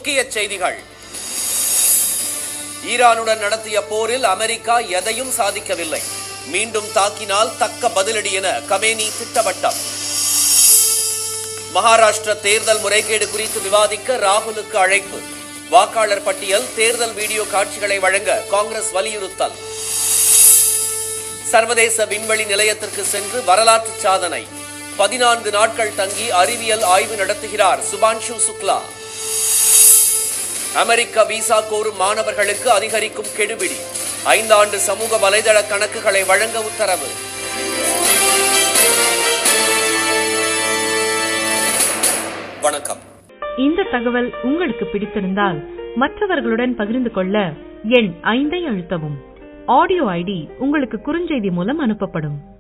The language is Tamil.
முக்கிய செய்திகள் ஈரானுடன் நடத்திய போரில் அமெரிக்கா எதையும் சாதிக்கவில்லை மீண்டும் தாக்கினால் தக்க பதிலடி என கமேனி திட்டவட்டம் மகாராஷ்டிர தேர்தல் முறைகேடு குறித்து விவாதிக்க ராகுலுக்கு அழைப்பு வாக்காளர் பட்டியல் தேர்தல் வீடியோ காட்சிகளை வழங்க காங்கிரஸ் வலியுறுத்தல் சர்வதேச விண்வெளி நிலையத்திற்கு சென்று வரலாற்று சாதனை பதினான்கு நாட்கள் தங்கி அறிவியல் ஆய்வு நடத்துகிறார் சுபான்ஷு சுக்லா அமெரிக்க விசா கோரும் மாணவர்களுக்கு அதிகரிக்கும் கெடுபிடி ஐந்தாண்டு சமூக வலைதள கணக்குகளை வழங்க உத்தரவு வணக்கம் இந்த தகவல் உங்களுக்கு பிடித்திருந்தால் மற்றவர்களுடன் பகிர்ந்து கொள்ள எண் ஐந்தை அழுத்தவும் ஆடியோ ஐடி உங்களுக்கு குறுஞ்செய்தி மூலம் அனுப்பப்படும்